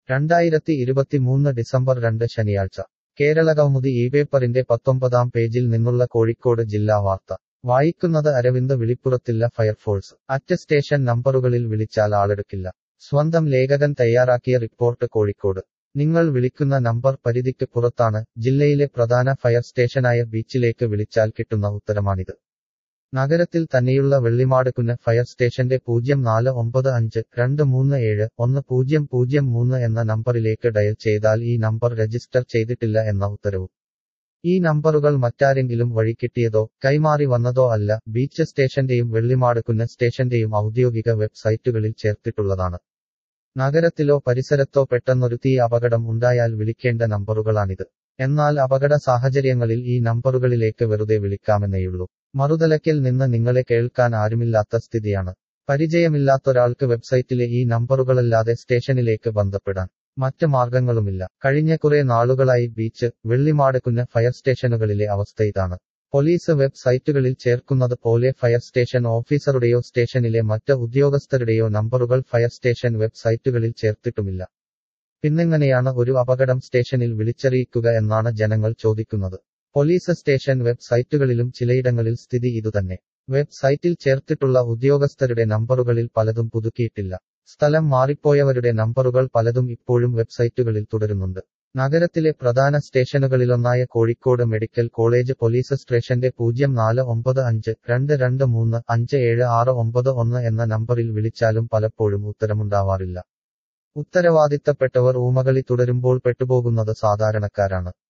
രണ്ടായിരത്തി ഇരുപത്തിമൂന്ന് ഡിസംബർ രണ്ട് ശനിയാഴ്ച കേരളകൗമുദി ഈ പേപ്പറിന്റെ പത്തൊമ്പതാം പേജിൽ നിന്നുള്ള കോഴിക്കോട് ജില്ലാ വാർത്ത വായിക്കുന്നത് അരവിന്ദ് വിളിപ്പുറത്തില്ല ഫയർഫോഴ്സ് അറ്റസ്റ്റേഷൻ നമ്പറുകളിൽ വിളിച്ചാൽ ആളെടുക്കില്ല സ്വന്തം ലേഖകൻ തയ്യാറാക്കിയ റിപ്പോർട്ട് കോഴിക്കോട് നിങ്ങൾ വിളിക്കുന്ന നമ്പർ പരിധിക്ക് പുറത്താണ് ജില്ലയിലെ പ്രധാന ഫയർ സ്റ്റേഷനായ ബീച്ചിലേക്ക് വിളിച്ചാൽ കിട്ടുന്ന ഉത്തരമാണിത് നഗരത്തിൽ തന്നെയുള്ള വെള്ളിമാടുകുന്ന് ഫയർ സ്റ്റേഷന്റെ പൂജ്യം നാല് ഒമ്പത് അഞ്ച് രണ്ട് മൂന്ന് ഏഴ് ഒന്ന് പൂജ്യം പൂജ്യം മൂന്ന് എന്ന നമ്പറിലേക്ക് ഡയൽ ചെയ്താൽ ഈ നമ്പർ രജിസ്റ്റർ ചെയ്തിട്ടില്ല എന്ന ഉത്തരവും ഈ നമ്പറുകൾ മറ്റാരെങ്കിലും വഴി കിട്ടിയതോ കൈമാറി വന്നതോ അല്ല ബീച്ച് സ്റ്റേഷന്റെയും വെള്ളിമാടുകുന്ന് സ്റ്റേഷന്റെയും ഔദ്യോഗിക വെബ്സൈറ്റുകളിൽ ചേർത്തിട്ടുള്ളതാണ് നഗരത്തിലോ പരിസരത്തോ പെട്ടെന്നൊരു തീ അപകടം ഉണ്ടായാൽ വിളിക്കേണ്ട നമ്പറുകളാണിത് എന്നാൽ അപകട സാഹചര്യങ്ങളിൽ ഈ നമ്പറുകളിലേക്ക് വെറുതെ വിളിക്കാമെന്നേയുള്ളൂ മറുതലയ്ക്കൽ നിന്ന് നിങ്ങളെ കേൾക്കാൻ ആരുമില്ലാത്ത സ്ഥിതിയാണ് പരിചയമില്ലാത്തൊരാൾക്ക് വെബ്സൈറ്റിലെ ഈ നമ്പറുകളല്ലാതെ സ്റ്റേഷനിലേക്ക് ബന്ധപ്പെടാൻ മറ്റ് മാർഗങ്ങളുമില്ല കഴിഞ്ഞ കുറെ നാളുകളായി ബീച്ച് വെള്ളിമാടുകുന്ന് ഫയർ സ്റ്റേഷനുകളിലെ അവസ്ഥ ഇതാണ് പോലീസ് വെബ് സൈറ്റുകളിൽ ചേർക്കുന്നത് പോലെ ഫയർ സ്റ്റേഷൻ ഓഫീസറുടെയോ സ്റ്റേഷനിലെ മറ്റ് ഉദ്യോഗസ്ഥരുടെയോ നമ്പറുകൾ ഫയർ സ്റ്റേഷൻ വെബ് സൈറ്റുകളിൽ ചേർത്തിട്ടുമില്ല പിന്നെങ്ങനെയാണ് ഒരു അപകടം സ്റ്റേഷനിൽ വിളിച്ചറിയിക്കുക എന്നാണ് ജനങ്ങൾ ചോദിക്കുന്നത് പോലീസ് സ്റ്റേഷൻ വെബ് സൈറ്റുകളിലും ചിലയിടങ്ങളിൽ സ്ഥിതി ഇതുതന്നെ വെബ് സൈറ്റിൽ ചേർത്തിട്ടുള്ള ഉദ്യോഗസ്ഥരുടെ നമ്പറുകളിൽ പലതും പുതുക്കിയിട്ടില്ല സ്ഥലം മാറിപ്പോയവരുടെ നമ്പറുകൾ പലതും ഇപ്പോഴും വെബ്സൈറ്റുകളിൽ തുടരുന്നുണ്ട് നഗരത്തിലെ പ്രധാന സ്റ്റേഷനുകളിലൊന്നായ കോഴിക്കോട് മെഡിക്കൽ കോളേജ് പോലീസ് സ്റ്റേഷന്റെ പൂജ്യം നാല് ഒമ്പത് അഞ്ച് രണ്ട് രണ്ട് മൂന്ന് അഞ്ച് ഏഴ് ആറ് ഒമ്പത് ഒന്ന് എന്ന നമ്പറിൽ വിളിച്ചാലും പലപ്പോഴും ഉത്തരമുണ്ടാവാറില്ല ഉത്തരവാദിത്തപ്പെട്ടവർ ഊമകളി തുടരുമ്പോൾ പെട്ടുപോകുന്നത് സാധാരണക്കാരാണ്